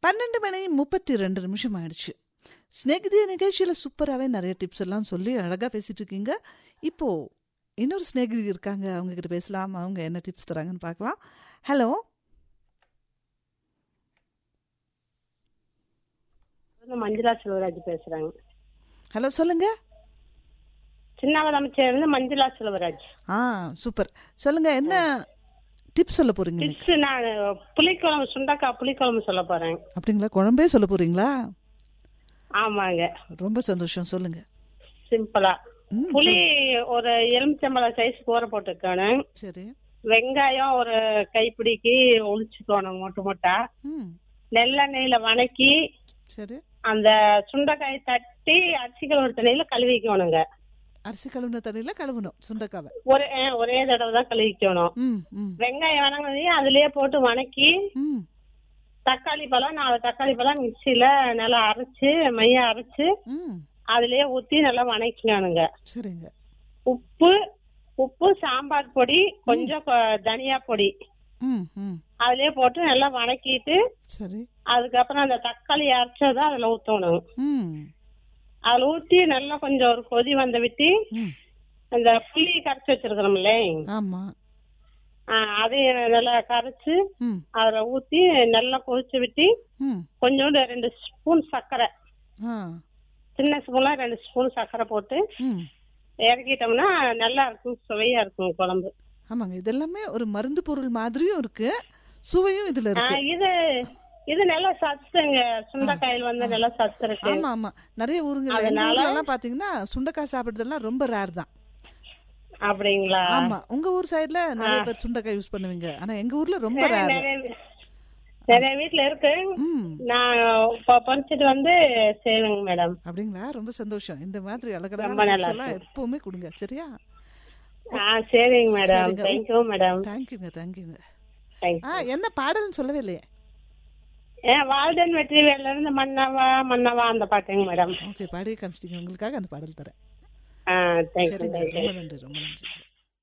பன்னெண்டு மணி முப்பத்தி ரெண்டு நிமிஷம் ஆயிடுச்சு ஸ்நேகிதிய நிகழ்ச்சியில் சூப்பராகவே நிறைய டிப்ஸ் எல்லாம் சொல்லி அழகாக பேசிட்டு இருக்கீங்க இப்போ இன்னொரு ஸ்நேகிதி இருக்காங்க அவங்க கிட்ட பேசலாம் அவங்க என்ன டிப்ஸ் தராங்கன்னு பார்க்கலாம் ஹலோ நான் மஞ்சுளா செல்வராஜ் பேசுறாங்க ஹலோ சொல்லுங்க சின்னவரம் சேர்ந்து மஞ்சுளா செல்வராஜ் ஆ சூப்பர் சொல்லுங்க என்ன டிப்ஸ் சொல்ல போறீங்க இன்னைக்கு? டிப்ஸ் நான் புளிக்குழம்பு சுண்டக்காய் புளிக்குழம்பு சொல்ல போறேன் அப்படிங்களா குழம்பே சொல்ல போறீங்களா ஆமாங்க ரொம்ப சந்தோஷம் சொல்லுங்க சிம்பிளா ம், புளி ஒரு எலுமிச்சம்பழம் சைஸ் ஊற போட்டுக்கணும் சரி வெங்காயம் ஒரு கைப்பிடிக்கு ஒளிச்சுக்கணும் மொட்டு மொட்டா ம் நெல்லெண்ணெயில வணக்கி சரி அந்த சுண்டைக்காய் தட்டி அரிசி கழுவுற தண்ணியில கழுவிக்கணுங்க அரிசி கழுவுன தண்ணியில கழுவணும் சுண்டக்காவை ஒரே அஹ், ஒரே தடவை தான் கழுவிக்கணும் ம் ம் வெங்காயம் வணங்கினதையும் அதுலயே போட்டு வணக்கி ம் தக்காளி பழம் நாலு தக்காளி பழம் மிக்சியில நல்லா அரைச்சு மைய அரைச்சு ம் அதுலயே ஊத்தி நல்லா வணக்கிக்கணுங்க சரிங்க உப்பு உப்பு சாம்பார் பொடி கொஞ்சம் கொ- தனியா பொடி ம் ம் அதுலயே போட்டு நல்லா வணக்கிட்டு சரி அதுக்கப்புறம் அந்த தக்காளி அரைச்சதை அதுல ஊத்தணும் ம் அதுல ஊத்தி நல்லா கொஞ்சம் ஒரு கொதி வந்த விட்டு ம் அந்த புளி கரைச்சி வச்சிருக்கிறோம்ல ஆமா அதையும் நல்லா கரைச்சு ம் அதுல ஊத்தி நல்லா கொதிச்சு விட்டு ம் கொஞ்சோண்டு ரெண்டு ஸ்பூன் சர்க்கரை ஆ சின்ன ஸ்பூன்ல ரெண்டு ஸ்பூன் சர்க்கரை போட்டு ம் இறக்கிட்டோம்னா நல்லா இருக்கும் சுவையா இருக்கும் குழம்பு ஆமாங்க இதெல்லாமே ஒரு மருந்து பொருள் மாதிரியும் இருக்கு சுவையும் இதுல ஆ, இருக்கு இது இது நல்லா சத்துங்க சுண்டைக்காயில் வந்து நல்லா சத்து இருக்கு ஆமா ஆமா நிறைய ஊருங்க அதனால- எல்லாம் பாத்தீங்கன்னா சுண்டைக்காய் சாப்பிடுறதெல்லாம் ரொம்ப ரேர் தான் அப்படிங்களா ஆமா உங்க ஊர் சைடுல நிறைய பேர் சுண்டைக்காய் யூஸ் பண்ணுவீங்க ஆனா எங்க ஊர்ல ரொம்ப ரேர் நிறைய நிறைய வீட்ல இருக்கு ம் நான் இப்ப பறிச்சுட்டு வந்து செய்வேங்க மேடம் அப்படிங்களா ரொம்ப சந்தோஷம் இந்த மாதிரி ரொம்ப அழகான நல்லா tips எல்லாம் எப்பவுமே கொடுங்க சரியா ஆ சரிங்க மேடம் சரிங்க. தேங்க்யூ மேடம் தேங்க்யூங்க தேங்க்யூங்க தேங்க்யூ ஆ என்ன பாடல்னு சொல்லவே இல்லையே ஏன் வால்டன் வெற்றி வேல இருந்து மன்னவா மன்னவா அந்த பாட்டுங்க மேடம் ஓகே பாடி காமிச்சிட்டீங்க உங்களுக்காக அந்த பாடல் தரேன் ஆ தேங்க்யூ சரிங்க தேங்க்யூ ரொம்ப நன்றி ரொம்ப நன்றி